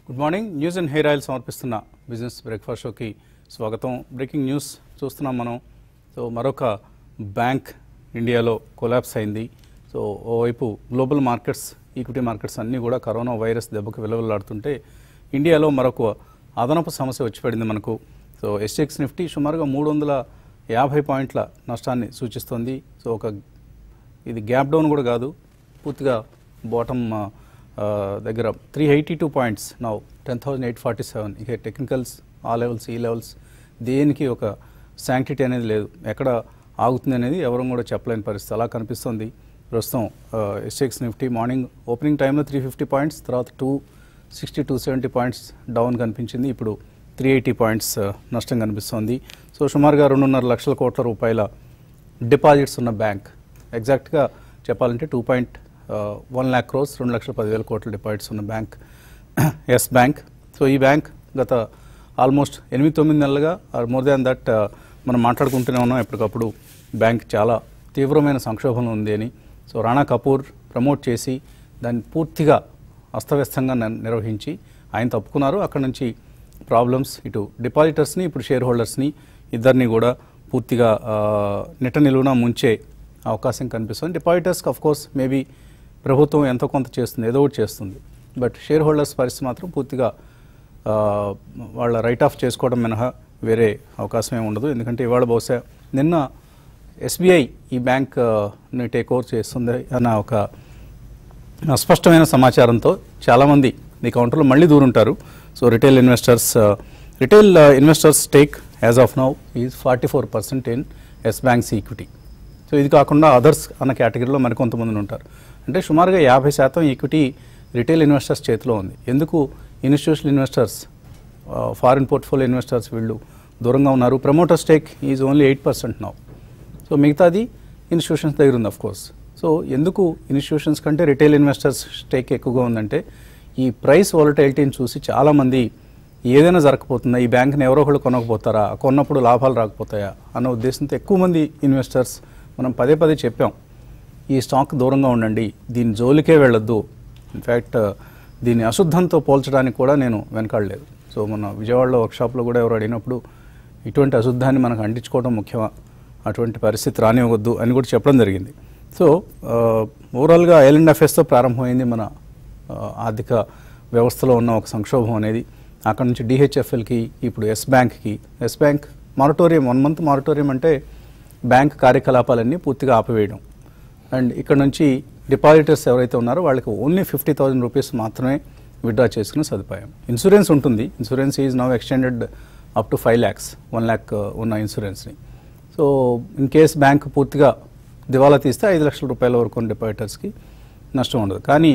Good morning news and hair oil సమర్పిస్తున్న business breakfast షోకి స్వాగతం బ్రేకింగ్ న్యూస్ చూస్తున్నాం మనం సో మరొక బ్యాంక్ ఇండియాలో కొలాప్స్ అయింది సో ఓవైపు గ్లోబల్ మార్కెట్స్ ఈక్విటీ మార్కెట్స్ అన్నీ కూడా కరోనా వైరస్ దెబ్బకు విలువలాడుతుంటే ఇండియాలో మరొక అదనపు సమస్య వచ్చి పడింది మనకు సో ఎస్ఎక్స్ నిఫ్టీ సుమారుగా మూడు వందల యాభై పాయింట్ల నష్టాన్ని సూచిస్తోంది సో ఒక ఇది గ్యాప్ డౌన్ కూడా కాదు పూర్తిగా బాటమ్ దగ్గర three eighty two points now ten thousand eight forty seven ఇక టెక్నికల్స్ ఆ లెవెల్స్ ఈ లెవెల్స్ దేనికి ఒక శాంక్టిటీ అనేది లేదు ఎక్కడ ఆగుతుంది అనేది ఎవరు కూడా చెప్పలేని పరిస్థితి అలా కనిపిస్తుంది ప్రస్తుతం ఎస్ఎక్స్ నిఫ్టీ మార్నింగ్ ఓపెనింగ్ టైంలో త్రీ ఫిఫ్టీ పాయింట్స్ తర్వాత two sixty two seventy points down కనిపించింది ఇప్పుడు త్రీ ఎయిటీ పాయింట్స్ నష్టం కనిపిస్తోంది సో సుమారుగా రెండున్నర లక్షల కోట్ల రూపాయల డిపాజిట్స్ ఉన్న బ్యాంక్ ఎగ్జాక్ట్గా చెప్పాలంటే two point one lakh crores రెండు లక్షల పదివేల కోట్ల డిపాజిట్స్ ఉన్న బ్యాంక్ ఎస్ బ్యాంక్ సో ఈ బ్యాంక్ గత ఆల్మోస్ట్ ఎనిమిది తొమ్మిది నెలలుగా మోర్ దాన్ దట్ మనం మాట్లాడుకుంటూనే ఉన్నాం ఎప్పటికప్పుడు బ్యాంక్ చాలా తీవ్రమైన సంక్షోభంలో ఉంది అని సో రాణా కపూర్ ప్రమోట్ చేసి దాన్ని పూర్తిగా అస్తవ్యస్తంగా న- నిర్వహించి ఆయన తప్పుకున్నారు అక్కడ నుంచి ప్రాబ్లమ్స్ ఇటు డిపాజిటర్స్ని ఇప్పుడు షేర్ హోల్డర్స్ని ఇద్దరిని కూడా పూర్తిగా ఆ, నిట నిలువున ముంచే అవకాశం కనిపిస్తుంది డిపాజిటర్స్కి అఫ్ కోర్స్ మేబీ ప్రభుత్వం ఎంతో కొంత చేస్తుంది ఏదో ఒకటి చేస్తుంది బట్ షేర్ హోల్డర్స్ పరిస్థితి మాత్రం పూర్తిగా ఆ, వాళ్ళ రైట్ ఆఫ్ చేసుకోవడం మినహా వేరే అవకాశం ఏమి ఉండదు ఎందుకంటే ఇవాళ బహుశా నిన్న ఎస్బీఐ ఈ బ్యాంక్ ఆ, ని టేక్ ఓవర్ చేస్తుంది అన్న ఒక స్పష్టమైన సమాచారంతో చాలామంది ఈ కౌంటర్లో మళ్ళీ దూరుంటారు so retail investors retail investors take as of now is forty four percent in Yes banks equity so ఇది కాకుండా అదర్స్ అన్న కేటగిరీలో మరికొంతమంది ఉంటారు అంటే సుమారుగా యాభై శాతం ఈక్విటీ రిటైల్ ఇన్వెస్టర్స్ చేతిలో ఉంది ఎందుకు institutional investors foreign portfolio investors వీళ్ళు దూరంగా ఉన్నారు promoter stake is only eight percent now so మిగతాది ఇన్స్టిట్యూషన్స్ దగ్గర ఉంది అఫ్ కోర్స్ సో ఎందుకు ఇన్స్టిట్యూషన్స్ కంటే రిటైల్ ఇన్వెస్టర్స్ స్టేక్ ఎక్కువగా ఉందంటే ఈ ప్రైస్ వాలటైలిటీని చూసి చాలామంది ఏదైనా జరగకపోతుందా ఈ బ్యాంక్ని ఎవరో ఒకళ్ళు కొనకపోతారా కొన్నప్పుడు లాభాలు రాకపోతాయా అన్న ఉద్దేశంతో ఎక్కువ మంది ఇన్వెస్టర్స్ మనం పదే పదే చెప్పాం ఈ స్టాక్ దూరంగా ఉండండి దీని జోలికే వెళ్ళొద్దు ఇన్ఫ్యాక్ట్ దీని అశుద్ధంతో పోల్చడానికి కూడా నేను వెనకాడలేదు సో మన విజయవాడలో వర్క్షాప్లో కూడా ఎవరు అడిగినప్పుడు ఇటువంటి అశుద్ధాన్ని మనకు అంటించుకోవడం ముఖ్యమా అటువంటి పరిస్థితి రానివ్వద్దు అని కూడా చెప్పడం జరిగింది సో ఓవరాల్గా ఐలాండ్ అఫేర్స్తో ప్రారంభమైంది మన ఆ, ఆర్థిక వ్యవస్థలో ఉన్న ఒక సంక్షోభం అనేది అక్కడ నుంచి డిహెచ్ఎఫ్ఎల్కి ఇప్పుడు ఎస్ బ్యాంక్కి Yes bank moratorium one month moratorium అంటే బ్యాంక్ కార్యకలాపాలన్నీ పూర్తిగా ఆపివేయడం అండ్ ఇక్కడ నుంచి డిపాజిటర్స్ ఎవరైతే ఉన్నారో వాళ్ళకి ఓన్లీ ఫిఫ్టీ థౌసండ్ రూపీస్ మాత్రమే విత్డ్రా చేసుకునే సదుపాయం ఇన్సూరెన్స్ ఉంటుంది insurance is now extended up to five lakhs one lakh ఉన్న ఇన్సూరెన్స్ని సో ఇన్ కేస్ బ్యాంక్ పూర్తిగా దివాలా తీస్తే ఐదు లక్షల రూపాయల వరకు ఉన్న డిపాజిటర్స్కి నష్టం ఉండదు కానీ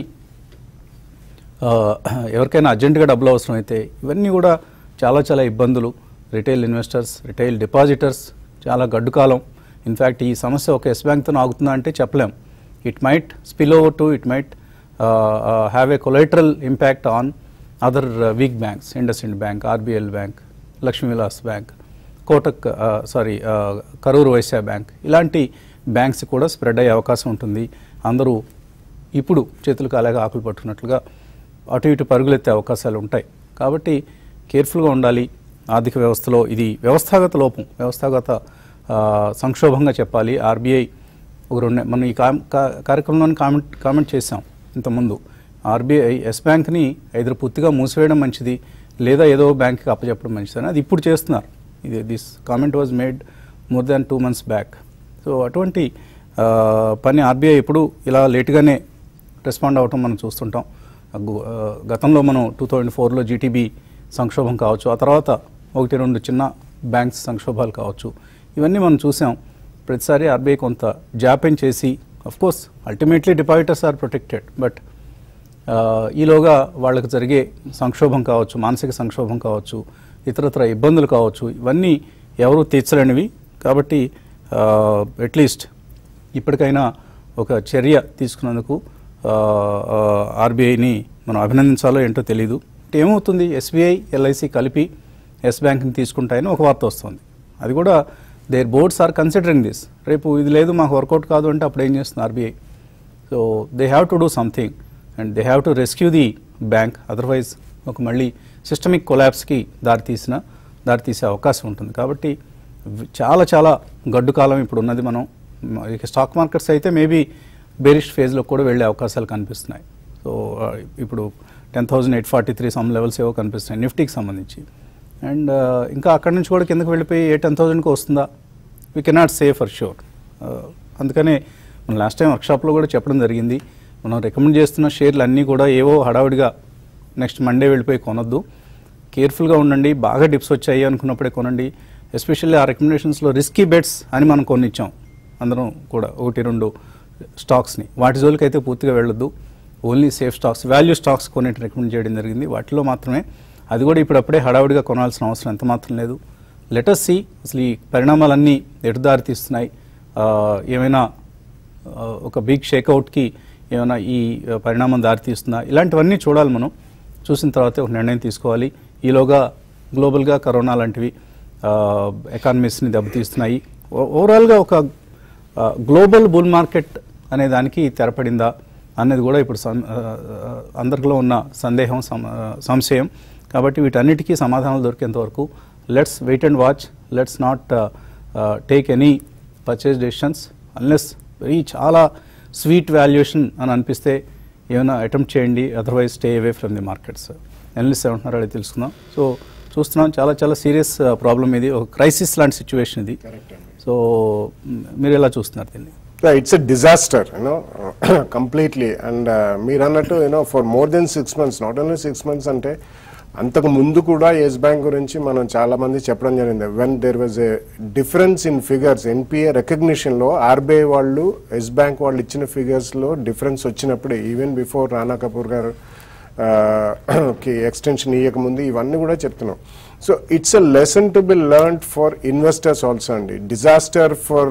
ఆ, ఎవరికైనా అర్జెంటుగా డబ్బులు అవసరం అయితే ఇవన్నీ కూడా చాలా చాలా ఇబ్బందులు రిటైల్ ఇన్వెస్టర్స్ రిటైల్ డిపాజిటర్స్ చాలా గడ్డు కాలం ఇన్ఫ్యాక్ట్ ఈ సమస్య ఒక ఎస్ బ్యాంక్తో ఆగుతుందా అంటే చెప్పలేం it might spill over to it might have a collateral impact on other weak banks IndusInd bank RBL bank Lakshmi Vilas bank Kotak sorry Karur Vysya bank ఇలాంటి బ్యాంక్స్ కూడా స్ప్రెడ్ అయ్యే అవకాశం ఉంటుంది అందరూ ఇప్పుడు చేతులు కాలేగా ఆకులు పట్టుకున్నట్లుగా అటు ఇటు పరుగులెత్తే అవకాశాలు ఉంటాయి కాబట్టి కేర్ఫుల్గా ఉండాలి ఆర్థిక వ్యవస్థలో ఇది వ్యవస్థాగత లోపం వ్యవస్థాగత ఆ, సంక్షోభంగా చెప్పాలి ఆర్బీఐ ఒక రెండు మనం ఈ కా కా- కార్యక్రమంలో కామెంట్ కామెంట్ చేసాం ఇంతకుముందు ఆర్బీఐ ఎస్ బ్యాంక్ని ఐదరు పూర్తిగా మూసివేయడం మంచిది లేదా ఏదో బ్యాంక్కి అప్పచెప్పడం మంచిది అని అది ఇప్పుడు చేస్తున్నారు ఇది this comment was made more than two months back so అటువంటి ఆ, పని ఆర్బీఐ ఎప్పుడు ఇలా లేటుగానే రెస్పాండ్ అవ్వటం మనం చూస్తుంటాం ఆ గు- ఆ, గతంలో మనం టూ థౌజండ్ ఫోర్లో జీటీబీ సంక్షోభం కావచ్చు ఆ తర్వాత ఒకటి రెండు చిన్న బ్యాంక్స్ సంక్షోభాలు కావచ్చు ఇవన్నీ మనం చూసాం ప్రతిసారి ఆర్బీఐ కొంత జాప్యం చేసి of course ultimately depositors are protected but ఆ, ఈలోగా వాళ్ళకి జరిగే సంక్షోభం కావచ్చు మానసిక సంక్షోభం కావచ్చు ఇతరత్ర ఇబ్బందులు కావచ్చు ఇవన్నీ ఎవరూ తీర్చలేనివి కాబట్టి అట్లీస్ట్ ఇప్పటికైనా ఒక చర్య తీసుకున్నందుకు ఆర్బీఐని మనం అభినందించాలో ఏంటో తెలియదు అంటే ఏమవుతుంది ఎస్బీఐ ఎల్ఐసి కలిపి ఎస్ బ్యాంక్ని తీసుకుంటాయని ఒక వార్త వస్తుంది అది కూడా their boards are considering this రేపు ఇది లేదు మాకు వర్కౌట్ కాదు అంటే అప్పుడు ఏం చేస్తుంది RBI so they have to do something and they have to rescue the bank otherwise ఒక మళ్ళీ సిస్టమిక్ కొలాబ్స్కి దారితీసిన దారితీసే అవకాశం ఉంటుంది కాబట్టి వి- చాలా చాలా గడ్డు కాలం ఇప్పుడు ఉన్నది మనం మ- ఇక స్టాక్ మార్కెట్స్ అయితే మేబీ బేరిష్ ఫేజ్లో కూడా వెళ్ళే అవకాశాలు కనిపిస్తున్నాయి సో ఆ, ఇప్పుడు ten thousand eight forty three some levels ఏవో కనిపిస్తున్నాయి నిఫ్టీకి సంబంధించి అండ్ ఇంకా అక్కడి నుంచి కూడా కిందకి వెళ్ళిపోయి ఏ టెన్ థౌజండ్కి వస్తుందా we cannot say for sure అందుకనే మనం లాస్ట్ టైం వర్క్షాప్లో కూడా చెప్పడం జరిగింది మనం రికమెండ్ చేస్తున్న షేర్లు అన్నీ కూడా ఏవో హడావిడిగా నెక్స్ట్ మండే వెళ్ళిపోయి కొనొద్దు కేర్ఫుల్గా ఉండండి బాగా డిప్స్ వచ్చాయి అనుకున్నప్పుడే కొనండి ఎస్పెషల్లీ ఆ రికమెండేషన్స్లో రిస్కీ బెట్స్ అని మనం కొన్ని ఇచ్చాం అందరం కూడా ఒకటి రెండు స్టాక్స్ని వాటి జోలికి అయితే పూర్తిగా వెళ్ళొద్దు only safe stocks value stocks కొనేటి రికమెండ్ చేయడం జరిగింది వాటిలో మాత్రమే అది కూడా ఇప్పుడప్పుడే హడావుడిగా కొనాల్సిన అవసరం ఎంత మాత్రం లేదు లెటస్ సి అసలు ఈ పరిణామాలన్నీ ఎటు దారి తీస్తున్నాయి ఆ, ఏమైనా ఆ, ఒక బిగ్ షేక్అవుట్కి ఏమైనా ఈ ఆ, పరిణామం దారితీస్తుందా ఇలాంటివన్నీ చూడాలి మనం చూసిన తర్వాతే ఒక నిర్ణయం తీసుకోవాలి ఈలోగా గ్లోబల్గా కరోనా లాంటివి ఎకానమీస్ని దెబ్బతీస్తున్నాయి ఓ- ఓవరాల్గా ఒక ఆ, గ్లోబల్ బుల్ మార్కెట్ అనే దానికి తెరపడిందా అనేది కూడా ఇప్పుడు సం- ఆ, ఆ, అందరిలో ఉన్న సందేహం సం- ఆ, సంశయం కాబట్టి వీటన్నిటికీ సమాధానాలు దొరికేంత వరకు let's wait and watch let's not take any purchase decisions unless very చాలా స్వీట్ వాల్యుయేషన్ అని అనిపిస్తే ఏమైనా అటెంప్ట్ చేయండి otherwise stay away from the markets analyst ఏమంటున్నారో అది తెలుసుకుందాం సో చూస్తున్నాం చాలా చాలా సీరియస్ ప్రాబ్లం ఇది ఒక క్రైసిస్ లాంటి సిచ్యువేషన్ ఇది సో మ్, మీరు ఎలా చూస్తున్నారు దీన్ని it's a disaster you know completely and మీరు అన్నట్టు you know for more than six months not only six months అంటే అంతకు ముందు కూడా ఎస్ బ్యాంక్ గురించి మనం చాలా మంది చెప్పడం జరిగింది when there was a difference in figures NPA రికగ్నిషన్లో ఆర్బీఐ వాళ్ళు ఎస్ బ్యాంక్ వాళ్ళు ఇచ్చిన ఫిగర్స్లో డిఫరెన్స్ వచ్చినప్పుడు ఈవెన్ బిఫోర్ రానా కపూర్ గారు కి ఎక్స్టెన్షన్ ఇవ్వకముందు ఇవన్నీ కూడా చెప్తున్నాం so it's a lesson to be learn for investors also అండి disaster for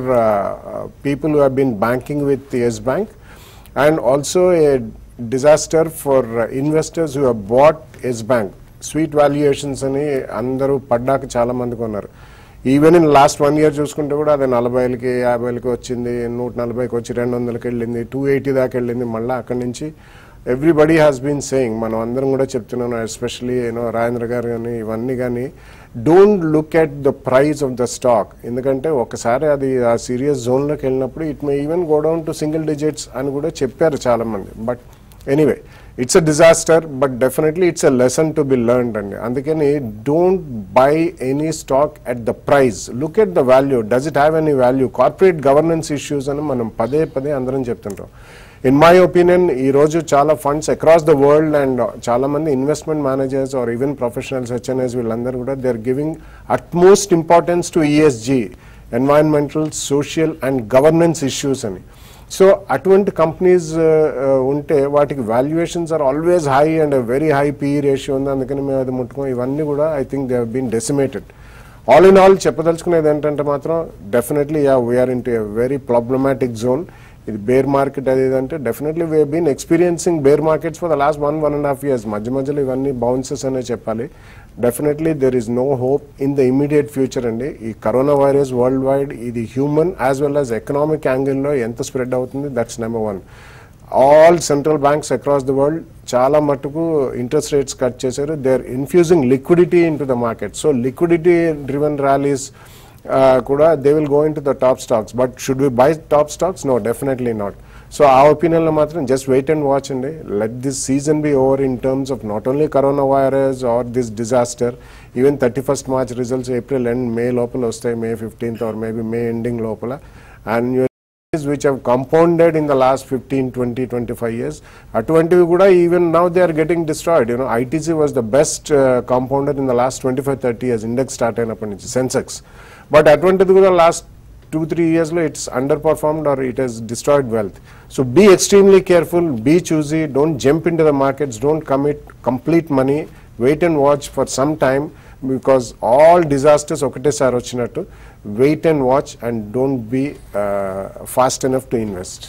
people who been banking with Yes bank and also a disaster for investors who bought Yes bank sweet valuations అని అందరూ పడ్డాక చాలా మంది కొన్నారు even in last one year చూసుకుంటే కూడా అది నలభైలకి యాభైలకి వచ్చింది నూట నలభైకి వచ్చి రెండు వందలకి వెళ్ళింది టూ ఎయిటీ దాకా వెళ్ళింది మళ్ళీ అక్కడి నుంచి ఎవ్రీబడి హ్యాస్ బీన్ సేయింగ్ మనం అందరం కూడా చెప్తున్నాను ఎస్పెషలీ యూనో రాజేంద్ర గారు కానీ ఇవన్నీ కానీ don't look at the price of the stock ఎందుకంటే ఒకసారి అది ఆ సీరియస్ జోన్లోకి వెళ్ళినప్పుడు it may even go down to single digits అని కూడా చెప్పారు చాలామంది but anyway it's a disaster but definitely it's a lesson to be learned అండి అందుకని don't buy any stock at the price look at the value does it have any value corporate governance issues అని మనం పదే పదే అందరం చెప్తుంటాం in my opinion ఈ రోజు చాలా funds across the world and చాలా మంది investment managers are even professionals HNIs వీళ్ళందరూ కూడా they are giving utmost importance to ESG environmental social and governance issues అని సో అటువంటి కంపెనీస్ ఉంటే వాటికి valuations are always high and very high PE ratio ఉంది అందుకని మేము అది ముట్టుకోం ఇవన్నీ కూడా I think they been decimated all in all చెప్పదలుచుకునేది ఏంటంటే మాత్రం definitely yeah we're into a very problematic zone ఇది బేర్ మార్కెట్ అది ఇది అంటే definitely we been experiencing bear markets for the last one one and half years మధ్య మధ్యలో ఇవన్నీ బౌన్సెస్ అనే చెప్పాలి definitely there is no hope in the immediate future అండి ఈ కరోనా వైరస్ వరల్డ్ వైడ్ ఇది human as well as economic యాంగిల్లో ఎంత స్ప్రెడ్ అవుతుంది that's number one all central banks across the world చాలా మట్టుకు ఇంట్రెస్ట్ రేట్స్ కట్ చేశారు they are infusing liquidity into the market so liquidity driven rallies కూడా they will go into the top stocks but should we buy top stocks no definitely not so ఆ ఒపీనియన్లో మాత్రం just wait and watch అండి let this season be over in terms of not only corona virus or this disaster even thirty first March results April end May లోపల వస్తాయి May fifteenth or maybe May ending లోపల and which have compounded in the last 15 20 25 years అటువంటివి కూడా even now they are getting destroyed you know ITC was the best compounder in the last twenty five thirty years index start అయినప్పటి నుంచి Sensex but అటువంటిది కూడా last two three ఇయర్స్లో it's underperformed or it has destroyed wealth so be extremely careful be choosy don't jump into the markets don't commit complete money wait and watch for some time because all disasters ఒకటేసారి వచ్చినట్టు wait and watch and don't be fast enough to invest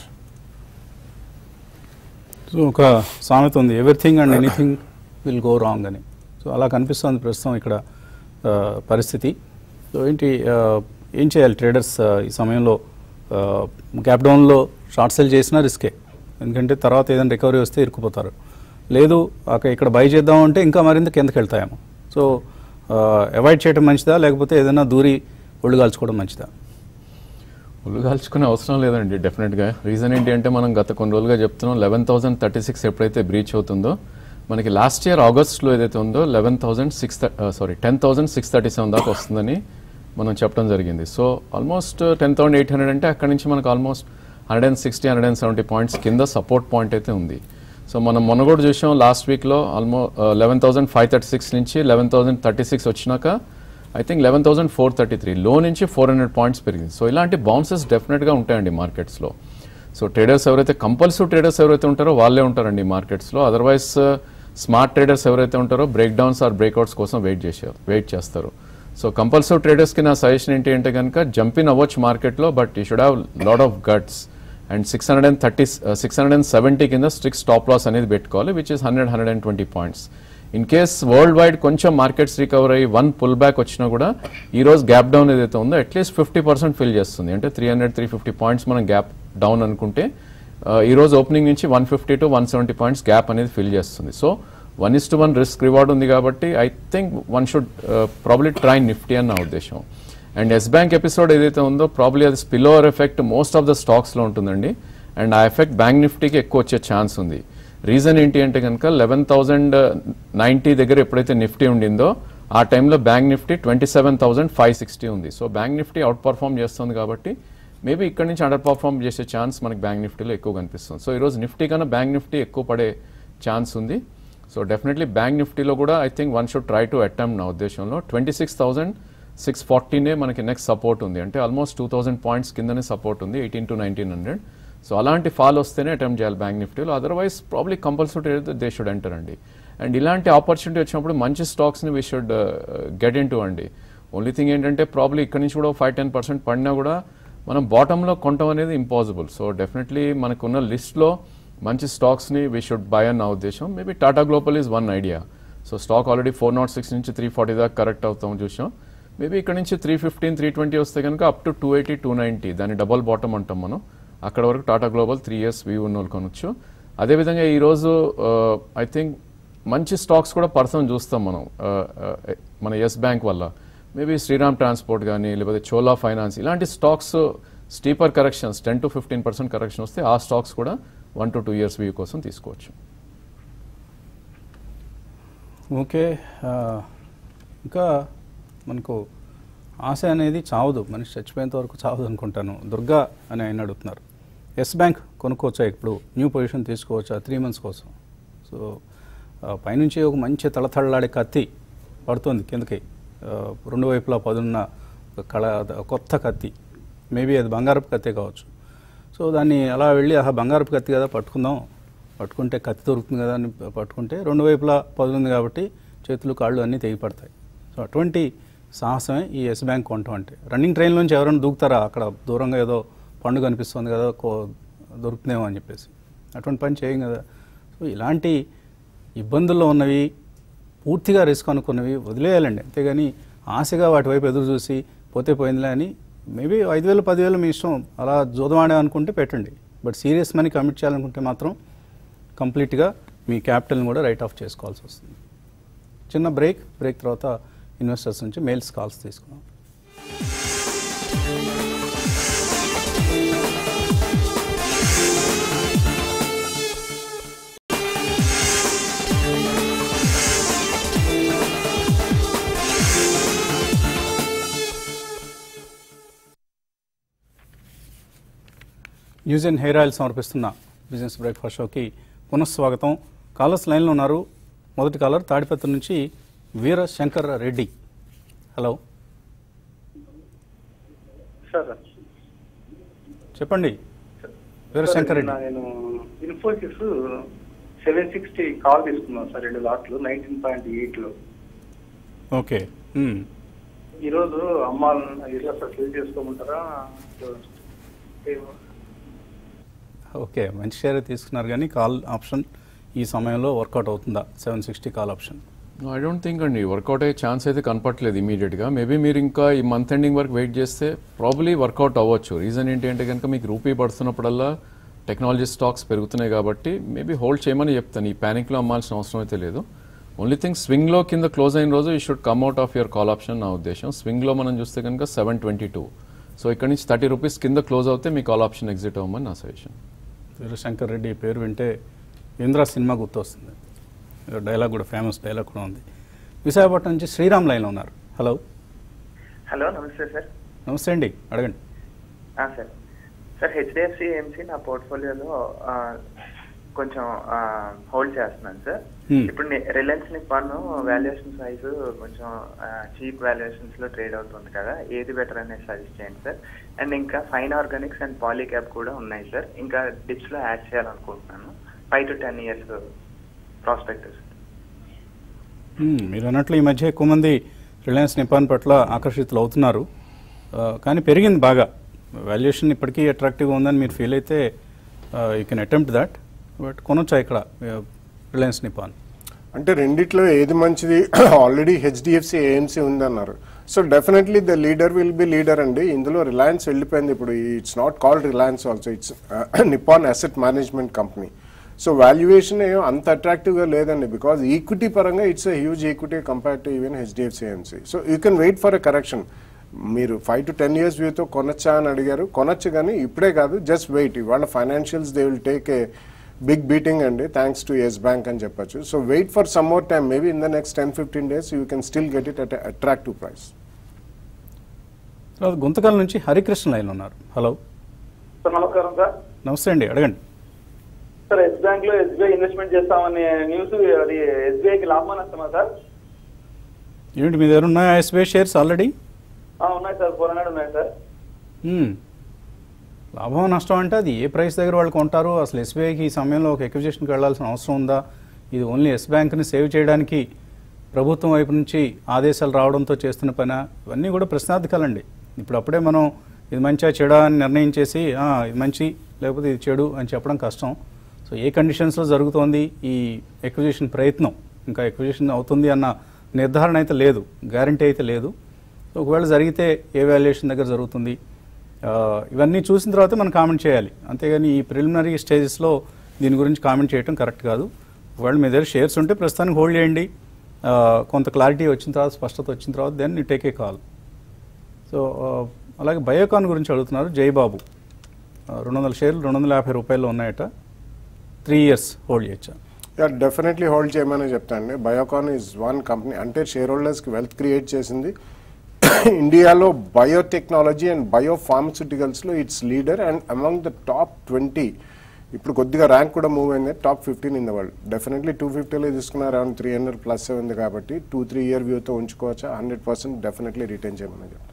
so ఒక సామెత ఉంది everything and anything will go wrong అని సో అలా కనిపిస్తుంది ప్రస్తుతం ఇక్కడ ఆ, పరిస్థితి సో ఏంటి ఆ, ఏం చేయాలి ట్రేడర్స్ ఆ, ఈ సమయంలో గ్యాప్ డౌన్లో షార్ట్ సెల్ చేసినా రిస్కే ఎందుకంటే తర్వాత ఏదైనా రికవరీ వస్తే ఇరుక్కుపోతారు లేదు అక్కడ ఇక్కడ బై చేద్దాం అంటే ఇంకా మరింత కిందకి వెళ్తాయేమో సో అవాయిడ్ చేయడం మంచిదా లేకపోతే ఏదైనా దూరి ఒళ్ళు కాల్చుకోవడం మంచిదా ఒళ్ళు కాల్చుకునే అవసరం లేదండి డెఫినెట్గా రీజన్ ఏంటి అంటే మనం గత కొన్ని రోజులుగా చెప్తున్నాం లెవెన్ థౌసండ్ థర్టీ సిక్స్ ఎప్పుడైతే బ్రీచ్ అవుతుందో మనకి లాస్ట్ ఇయర్ ఆగస్ట్లో ఏదైతే ఉందో eleven thousand six sorry ten thousand six thirty seven దాకా వస్తుందని మనం చెప్పడం జరిగింది so almost ten thousand eight hundred అంటే అక్కడ నుంచి మనకు almost hundred and sixty hundred and seventy points కింద సపోర్ట్ పాయింట్ అయితే ఉంది సో మనం మొన్న కూడా చూసాం లాస్ట్ వీక్లో almost eleven thousand five thirty six నుంచి లెవెన్ థౌసండ్ థర్టీ సిక్స్ వచ్చినాక I think eleven thousand four thirty three లో నుంచి ఫోర్ హండ్రెడ్ పాయింట్స్ పెరిగింది సో ఇలాంటి బౌన్సెస్ డెఫినెట్గా ఉంటాయండి మార్కెట్స్లో సో ట్రేడర్స్ ఎవరైతే కంపల్సివ్ ట్రేడర్స్ ఎవరైతే ఉంటారో వాళ్ళే ఉంటారండి మార్కెట్స్లో అదర్వైజ్ స్మార్ట్ ట్రేడర్స్ ఎవరైతే ఉంటారో బ్రేక్ డౌన్స్ ఆర్ బ్రేక్అవుట్స్ కోసం వెయిట్ చేశారు వెయిట్ చేస్తారు సో కంపల్సివ్ ట్రేడర్స్కి నా సజెషన్ ఏంటి అంటే కనుక జంప్ ఇన్ అవ్వచ్చు మార్కెట్లో but you should have lot of guts and six hundred and thirty six hundred and seventy కింద స్ట్రిక్ స్టాప్ లాస్ అనేది పెట్టుకోవాలి which is hundred hundred and twenty points in case world wide కొంచెం markets recover అయ్యి one pull back వచ్చినా కూడా ఈ రోజు gap down ఏదైతే ఉందో అట్లీస్ట్ ఫిఫ్టీ పర్సెంట్ ఫిల్ చేస్తుంది అంటే three hundred three fifty points మనం గ్యాప్ డౌన్ అనుకుంటే ఆ, ఈ రోజు ఓపెనింగ్ నుంచి one fifty to one seventy points gap అనేది ఫిల్ చేస్తుంది so one is to one risk reward ఉంది కాబట్టి I think one should probably try Nifty అని నా ఉద్దేశం అండ్ ఎస్ బ్యాంక్ ఎపిసోడ్ ఏదైతే ఉందో ప్రాబ్లీ అది spill over effect most of the స్టాక్స్లో ఉంటుందండి అండ్ ఆ ఎఫెక్ట్ బ్యాంక్ నిఫ్టీకి ఎక్కువ వచ్చే ఛాన్స్ ఉంది రీజన్ ఏంటి అంటే కనుక లెవెన్ థౌజండ్ నైంటీ దగ్గర ఎప్పుడైతే నిఫ్టీ ఉండిందో ఆ టైంలో bank Nifty twenty seven thousand five sixty ఉంది so bank Nifty outperform చేస్తుంది కాబట్టి మేబీ ఇక్కడ నుంచి అండర్ పర్ఫామ్ చేసే ఛాన్స్ మనకి బ్యాంక్ నిఫ్టీలో ఎక్కువ కనిపిస్తుంది సో ఈరోజు నిఫ్టీ కన్నా బ్యాంక్ నిఫ్టీ ఎక్కువ పడే ఛాన్స్ ఉంది సో డెఫినెట్లీ బ్యాంక్ నిఫ్టీలో కూడా I think one should try to attempt నా ఉద్దేశంలో ట్వంటీ సిక్స్ థౌసండ్ సిక్స్ ఫార్టీనే మనకి నెక్స్ట్ సపోర్ట్ ఉంది అంటే ఆల్మోస్ట్ టూ థౌసండ్ పాయింట్స్ కిందనే సపోర్ట్ ఉంది eighteen to nineteen hundred so అలాంటి ఫాల్ వస్తేనే అటెంప్ట్ చేయాలి బ్యాంక్ నిఫ్టీలో otherwise probably compulsory they should enter అండి అండ్ ఇలాంటి ఆపర్చునిటీ వచ్చినప్పుడు మంచి స్టాక్స్ని we should get in to అండి ఓన్లీ థింగ్ ఏంటంటే ప్రాబ్లీ ఇక్కడ నుంచి కూడా ఫైవ్ టెన్ పర్సెంట్ పడినా కూడా మనం బాటంలో కొనటం అనేది ఇంపాసిబుల్ సో డెఫినెట్లీ మనకున్న లిస్ట్లో మంచి స్టాక్స్ని వీ షుడ్ బై అని నా ఉద్దేశం maybe Tata global is one idea so stock already four nought six నుంచి త్రీ ఫార్టీ దాకా కరెక్ట్ అవుతాం చూసాం మేబీ ఇక్కడ నుంచి త్రీ ఫిఫ్టీన్ త్రీ ట్వంటీ వస్తే కనుక up to two eighty two ninety దాన్ని డబల్ బాటమ్ అంటాం మనం అక్కడ వరకు Tata global three years view ఉన్న వాళ్ళు కొనొచ్చు అదేవిధంగా ఈరోజు ఐ థింక్ మంచి స్టాక్స్ కూడా పర్సన్ చూస్తాం మనం ఆ, ఆ, మన ఎస్ బ్యాంక్ వల్ల మేబీ శ్రీరామ్ ట్రాన్స్పోర్ట్ కానీ లేకపోతే చోలా ఫైనాన్స్ ఇలాంటి stocks steeper corrections ten to fifteen percent correction వస్తే ఆ స్టాక్స్ కూడా one to two years view కోసం తీసుకోవచ్చు ఓకే ఆ, ఇంకా మనకు ఆశ అనేది చావదు మనిషి చచ్చిపోయేంత వరకు చావదు అనుకుంటాను దుర్గా అని ఆయన అడుగుతున్నారు ఎస్ బ్యాంక్ కొనుక్కోవచ్చా ఇప్పుడు న్యూ పొజిషన్ తీసుకోవచ్చా త్రీ మంత్స్ కోసం సో ఆ, పైనుంచి ఒక మంచి తళతళలాడే కత్తి పడుతుంది కిందకి ఆ, రెండు వైపులా పదున్న ఒక కళ కొత్త కత్తి మేబీ అది బంగారపు కత్తే కావచ్చు సో దాన్ని అలా వెళ్ళి ఆహా బంగారపు కత్తి కదా పట్టుకుందాం పట్టుకుంటే కత్తి దొరుకుతుంది కదా అని పట్టుకుంటే రెండు వైపులా పదులుంది కాబట్టి చేతులు కాళ్ళు అన్నీ తెగిపడతాయి సో అటువంటి సాహసమే ఈ ఎస్ బ్యాంక్ కొనటం అంటే రన్నింగ్ ట్రైన్ నుంచి ఎవరైనా దూకుతారా అక్కడ దూరంగా ఏదో పండు కనిపిస్తుంది కదా కో దొరుకుతుందేమో అని చెప్పేసి అటువంటి పని చేయం కదా సో ఇలాంటి ఇబ్బందుల్లో ఉన్నవి పూర్తిగా రిస్క్ అనుకున్నవి వదిలేయాలండి అంతేగాని ఆశగా వాటి వైపు ఎదురు చూసి పోతే పోయిందిలే అని మేబీ ఐదు వేలు పదివేలు మీ ఇష్టం అలా జోదమాడే అనుకుంటే పెట్టండి బట్ సీరియస్ మనీ కమిట్ చేయాలనుకుంటే మాత్రం కంప్లీట్గా మీ క్యాపిటల్ని కూడా రైట్ ఆఫ్ చేసుకోవాల్సి వస్తుంది చిన్న బ్రేక్ బ్రేక్ తర్వాత ఇన్వెస్టర్స్ నుంచి మెయిల్స్ కాల్స్ తీసుకున్నాం న్యూస్ అండ్ హెయిర్ ఆయిల్ సమర్పిస్తున్న బిజినెస్ బ్రేక్ఫాస్ట్ షోకి పునఃస్వాగతం కాలర్స్ లైన్లో ఉన్నారు మొదటి కాలర్ తాడిపత్రి నుంచి వీర శంకర్ రెడ్డి హలో సార్ చెప్పండి వీర శంకర్ రెడ్డి నేను ఇన్ఫోసిస్ సెవెన్ సిక్స్టీ కాల్ తీసుకున్నాను సార్ రెండు లాట్లు నైన్టీన్ పాయింట్ ఎయిట్లో ఓకే మ్మ్. ఈరోజు అమ్మాలని ఈరోజు సార్ ఫిల్ చేసుకోమంటారా ఓకే మంచి షేర్ తీసుకున్నారు కానీ కాల్ ఆప్షన్ ఈ సమయంలో వర్కౌట్ అవుతుందా seven sixty call option I don't think అండి వర్కౌట్ అయ్యే ఛాన్స్ అయితే కనపట్లేదు ఇమీడియట్గా మేబీ మీరు ఇంకా ఈ మంత్ ఎండింగ్ వరకు వెయిట్ చేస్తే ప్రాబ్లీ వర్కౌట్ అవ్వచ్చు రీజన్ ఏంటి అంటే కనుక మీకు రూపీ పడుతున్నప్పుడల్లా టెక్నాలజీ స్టాక్స్ పెరుగుతున్నాయి కాబట్టి మేబీ హోల్డ్ చేయమని చెప్తాను ఈ ప్యానిక్లో అమ్మాల్సిన అవసరం అయితే లేదు ఓన్లీ థింగ్ స్వింగ్లో కింద క్లోజ్ అయిన రోజు ఈ should come out of your call option నా ఉద్దేశం స్వింగ్లో మనం చూస్తే కనుక సెవెన్ ట్వంటీ టూ సో ఇక్కడ నుంచి థర్టీ రూపీస్ కింద క్లోజ్ అవుతే మీ కాల్ ఆప్షన్ ఎగ్జిట్ అవ్వమని నా సజెషన్ వీరశంకర్ రెడ్డి పేరు వింటే ఇంద్ర సినిమా గుర్తొస్తుంది ఏదో డైలాగ్ కూడా ఫేమస్ డైలాగ్ కూడా ఉంది విశాఖపట్నం నుంచి శ్రీరామ్ లైన్లో ఉన్నారు హలో హలో నమస్తే సార్ నమస్తే అండి అడగండి ఆ, సార్ సార్ హెచ్డిఎఫ్సి ఏఎంసీ నా పోర్ట్ఫోలియోలో ఆ, కొంచెం హోల్డ్ చేస్తున్నాను సార్ Hmm. ఇప్పుడు రిలయన్స్ నిప్పాన్ వాల్యుయేషన్ సైజు కొంచెం చీప్ వాల్యుయేషన్స్ లో ట్రేడ్ అవుతుంది కదా ఏది బెటర్ అనేది సజెస్ట్ చేయండి సార్ అండ్ ఇంకా ఫైన్ ఆర్గానిక్స్ అండ్ పాలీక్యాప్ కూడా ఉన్నాయి సార్ ఇంకా డిప్స్ లో యాడ్ చేయాలనుకుంటున్నాను five to ten years prospectus మ్మ్. మీరు అన్నట్లు ఈ మధ్య ఎక్కువ మంది రిలయన్స్ నిపాన్ పట్ల ఆకర్షితులు అవుతున్నారు ఆ, కానీ పెరిగింది బాగా వాల్యుయేషన్ ఇప్పటికీ అట్రాక్టివ్గా ఉందని మీరు ఫీల్ అయితే you can attempt that but కొనొచ్చా ఇక్కడ రిలయన్స్ నిపాన్ అంటే రెండిట్లో ఏది మంచిది ఆల్రెడీ హెచ్డిఎఫ్సి ఏఎంసీ ఉందన్నారు so definitely the leader will be leader అండి ఇందులో రిలయన్స్ వెళ్ళిపోయింది ఇప్పుడు it's not called Reliance also it's Nippon asset management company so valuation ఏం అంత అట్రాక్టివ్గా లేదండి బికాజ్ ఈక్విటీ పరంగా it's a huge equity compare to even HDFC AMC so you can wait for a correction మీరు five to ten years వ్యూతో కొనొచ్చా అని అడిగారు కొనొచ్చు కానీ ఇప్పుడే కాదు జస్ట్ వెయిట్ ఇవాళ financials they will take a big beating అండి థ్యాంక్స్ టు ఎస్ బ్యాంక్ అని చెప్పొచ్చు so wait for some more time maybe in the next ten fifteen days you can still get it at attractive price తర్వాత గుంతకల్ నుంచి హరికృష్ణ లైన్లో ఉన్నారు hello sir నమస్కారం sir నమస్తే అండి అడగండి సార్ ఎస్ బ్యాంక్ లో ఎస్బీఐ ఇన్వెస్ట్మెంట్ చేస్తామని న్యూస్ అది ఎస్బీఐకి లాభమని వస్తామా సార్ ఏంటి మీ దగ్గర ఉన్నాయా ఎస్బీఐ షేర్స్ ఆల్రెడీ ఆ, ఉన్నాయి సార్ ఫోర్ హండ్రెడ్ ఉన్నాయి సార్ మ్మ్. లాభం నష్టం అంటే అది ఏ ప్రైస్ దగ్గర వాళ్ళు కొంటారు అసలు ఎస్బీఐకి ఈ సమయంలో ఒక ఎక్విజిషన్కి వెళ్ళాల్సిన అవసరం ఉందా ఇది ఓన్లీ ఎస్ బ్యాంక్ని సేవ్ చేయడానికి ప్రభుత్వం వైపు నుంచి ఆదేశాలు రావడంతో చేస్తున్న పని ఇవన్నీ కూడా ప్రశ్నార్థకాలండి ఇప్పుడు అప్పుడే మనం ఇది మంచిగా చెడా అని నిర్ణయించేసి "ఆ, ఇది మంచి లేకపోతే ఇది చెడు అని చెప్పడం కష్టం సో ఏ కండిషన్స్లో జరుగుతోంది ఈ ఎక్విజిషన్ ప్రయత్నం ఇంకా ఎక్విజిషన్ అవుతుంది అన్న నిర్ధారణ అయితే లేదు గ్యారంటీ అయితే లేదు ఒకవేళ జరిగితే ఏ వాల్యుయేషన్ దగ్గర జరుగుతుంది ఆ, ఇవన్నీ చూసిన తర్వాత మనం కామెంట్ చేయాలి అంతేగాని ఈ ప్రిలిమినరీ స్టేజెస్లో దీని గురించి కామెంట్ చేయడం కరెక్ట్ కాదు ఒకవేళ మీ దగ్గర షేర్స్ ఉంటే ప్రస్తుతానికి హోల్డ్ చేయండి ఆ, కొంత క్లారిటీ వచ్చిన తర్వాత స్పష్టత వచ్చిన తర్వాత then you take a call so ఆ, అలాగే బయోకాన్ గురించి అడుగుతున్నారు జయబాబు రెండు వందల షేర్లు రెండు వందల యాభై రూపాయలు ఉన్నాయట త్రీ ఇయర్స్ హోల్డ్ చేయొచ్చా యా డెఫినెట్లీ హోల్డ్ చేయమని చెప్తానండి బయోకాన్ ఈజ్ వన్ కంపెనీ అంటే షేర్ హోల్డర్స్కి వెల్త్ క్రియేట్ చేసింది ఇండియాలో బయోటెక్నాలజీ అండ్ బయో ఫార్మస్యూటికల్స్లో it's leader and among the top twenty ఇప్పుడు కొద్దిగా ర్యాంక్ కూడా మూవ్ అయింది top fifteen in the world definitely two ఫిఫ్టీలో తీసుకున్న అరౌండ్ త్రీ హండ్రెడ్ ప్లస్ ఉంది కాబట్టి టూ త్రీ ఇయర్ వ్యూతో ఉంచుకోవచ్చా హండ్రెడ్ పర్సెంట్ డెఫినెట్లీ రిటైన్ చేయమని చెప్తాను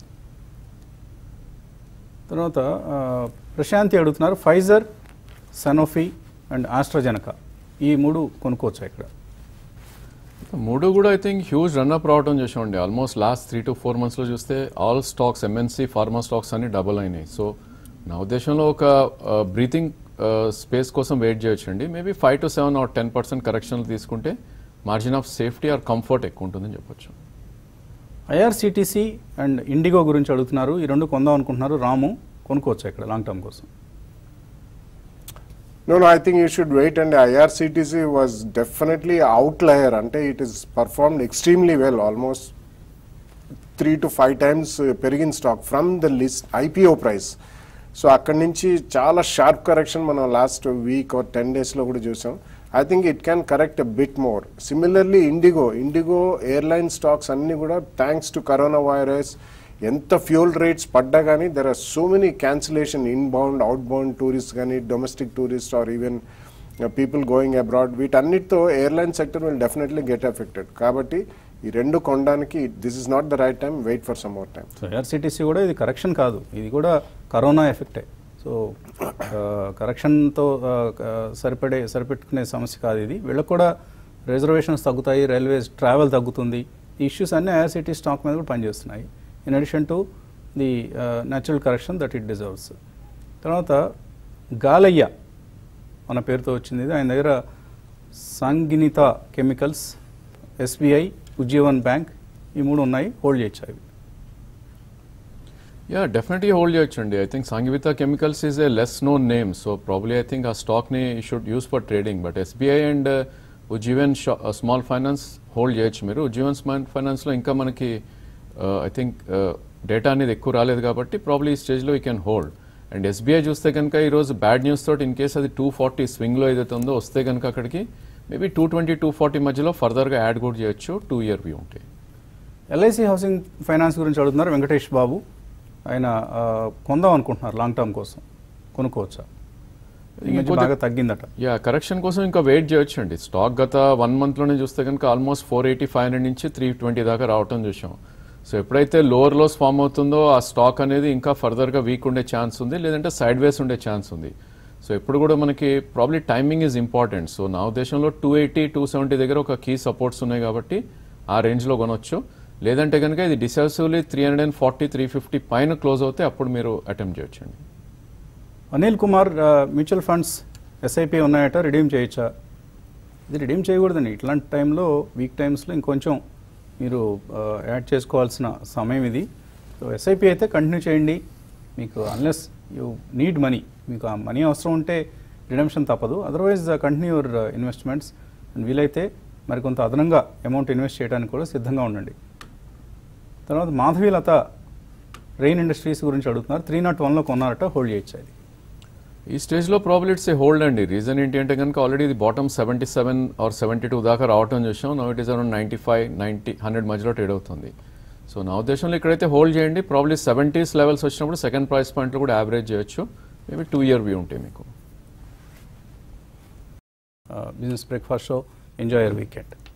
తర్వాత ఆ, ప్రశాంతి అడుగుతున్నారు ఫైజర్ సనోఫీ అండ్ ఆస్ట్రాజెనకా ఈ మూడు కొనుక్కోవచ్చా ఇక్కడ మూడు కూడా ఐ థింక్ హ్యూజ్ రన్అప్ రావడం చూసామండి almost last three to four మంత్స్లో చూస్తే all stocks MNC pharma stocks అన్ని డబుల్ అయినాయి సో నా ఉద్దేశంలో ఒక బ్రీతింగ్ స్పేస్ కోసం వెయిట్ చేయొచ్చండి maybe five to seven or ten percent కరెక్షన్లు తీసుకుంటే margin of safety or comfort ఎక్కువ ఉంటుందని చెప్పొచ్చు ఐఆర్సిటీసీ అండ్ ఇండిగో గురించి అడుగుతున్నారు ఈ రెండు కొందాం అనుకుంటున్నారు రాము కొనుక్కోవచ్చా ఇక్కడ లాంగ్ టర్మ్ కోసం No, no, I think you should wait and IRCTC was definitely outlier అంటే it is performed extremely well, almost three to five times పెరిగిన stock from the list IPO price so అక్కడి నుంచి చాలా sharp correction మనం last week or ten డేస్లో కూడా చూసాం I think it can correct a bit more similarly IndiGo IndiGo airline stocks అన్నీ కూడా థ్యాంక్స్ టు కరోనా వైరస్ ఎంత ఫ్యూల్ రేట్స్ పడ్డా కానీ there are so many cancellation inbound outbound tourist కానీ domestic tourist or even people going abroad వీటన్నిటితో airline sector will definitely get affected కాబట్టి ఈ రెండు కొనడానికి this is not the right time wait for some more time so IRCTC కూడా ఇది correction కాదు ఇది కూడా కరోనా ఎఫెక్టే సో కరెక్షన్తో సరిపడే సరిపెట్టుకునే సమస్య కాదు ఇది వీళ్ళకి కూడా రిజర్వేషన్స్ తగ్గుతాయి రైల్వేస్ ట్రావెల్ తగ్గుతుంది ఈ ఇష్యూస్ అన్నీ ఐఆర్సిటీ స్టాక్ మీద కూడా పనిచేస్తున్నాయి in addition to the natural correction that it deserves తర్వాత గాలయ్య మన పేరుతో వచ్చింది ఇది ఆయన దగ్గర సంగినిత కెమికల్స్ ఎస్బీఐ ఉజ్జీవన్ బ్యాంక్ ఈ మూడు ఉన్నాయి హోల్డ్ చేయొచ్చు అవి యా డెఫినెట్లీ హోల్డ్ చేయొచ్చండి I think Sangeetha Chemicals is a less known name so probably I think ఆ స్టాక్ని should use for trading but SBI and Ujjivan Small Finance hold చేయొచ్చు మీరు ఉజ్జీవన్ స్మాల్ ఫైనాన్స్లో ఇంకా మనకి ఐ థింక్ డేటా అనేది ఎక్కువ రాలేదు కాబట్టి ప్రాబ్లీ ఈ స్టేజ్లో we can hold and SBI చూస్తే కనుక ఈరోజు బ్యాడ్ న్యూస్ తోటి ఇన్ కేస్ అది టూ ఫార్టీ స్వింగ్లో ఏదైతే ఉందో వస్తే కనుక అక్కడికి maybe two twenty two forty మధ్యలో ఫర్దర్గా యాడ్ కూడా చేయొచ్చు టూ ఇయర్ వ్యూ ఉంటాయి ఎల్ఐసి హౌసింగ్ ఫైనాన్స్ గురించి అడుగుతున్నారు వెంకటేష్ బాబు ఆయన ఆ, కొందాం అనుకుంటున్నారు లాంగ్ టర్మ్ కోసం కొనుక్కోవచ్చా ఈ మధ్య కొద్ది- బాగా తగ్గిందట యా కరెక్షన్ కోసం ఇంకా వెయిట్ చేయొచ్చు అండి స్టాక్ గత వన్ మంత్లోనే చూస్తే కనుక almost four eighty five hundred నుంచి త్రీ ట్వంటీ దాకా రావటం చూసాం సో ఎప్పుడైతే లోవర్ లోస్ ఫామ్ అవుతుందో ఆ స్టాక్ అనేది ఇంకా ఫర్దర్గా వీక్ ఉండే ఛాన్స్ ఉంది లేదంటే సైడ్ వేస్ ఉండే ఛాన్స్ ఉంది సో ఎప్పుడు కూడా మనకి probably timing is important so నా ఉద్దేశంలో టూ ఎయిటీ టూ సెవెంటీ దగ్గర ఒక కీ సపోర్ట్స్ ఉన్నాయి కాబట్టి ఆ రేంజ్లో కొనొచ్చు లేదంటే కనుక ఇది decisively three hundred and forty three fifty పైన క్లోజ్ అవుతే అప్పుడు మీరు అటెంప్ట్ చేయొచ్చండి అనిల్ కుమార్ ఆ, మ్యూచువల్ ఫండ్స్ ఎస్ఐపి ఉన్నాయట రిడీమ్ చేయొచ్చా ఇది రిడీమ్ చేయకూడదండి ఇట్లాంటి టైంలో వీక్ టైమ్స్లో ఇంకొంచెం మీరు ఆ, యాడ్ చేసుకోవాల్సిన సమయం ఇది సో ఎస్ఐపి అయితే కంటిన్యూ చేయండి మీకు అన్లెస్ యూ నీడ్ మనీ మీకు ఆ మనీ అవసరం ఉంటే రిడమ్షన్ తప్పదు otherwise continue your investments and వీలైతే మరికొంత అదనంగా అమౌంట్ ఇన్వెస్ట్ చేయడానికి కూడా సిద్ధంగా ఉండండి తర్వాత మాధవీలత రెయిన్ ఇండస్ట్రీస్ గురించి అడుగుతున్నారు త్రీ నాట్ వన్లో కొన్నారట హోల్డ్ చేయొచ్చు అది ఈ స్టేజ్లో ప్రాబ్లీ ఇట్స్ ఏ హోల్డ్ అండి రీజన్ ఏంటి అంటే కనుక ఆల్రెడీ ఇది bottom seventy seven or seventy two దాకా రావటం చూసాం no it is around ninety five ninety hundred మధ్యలో ట్రేడ్ అవుతుంది సో నా ఉద్దేశంలో ఇక్కడైతే హోల్డ్ చేయండి ప్రాబ్లీ సెవెంటీస్ లెవెల్స్ వచ్చినప్పుడు సెకండ్ ప్రైస్ పాయింట్లో కూడా యావరేజ్ చేయొచ్చు మేబీ టూ ఇయర్ వ్యూ ఉంటాయి మీకు business breakfast show enjoy your weekend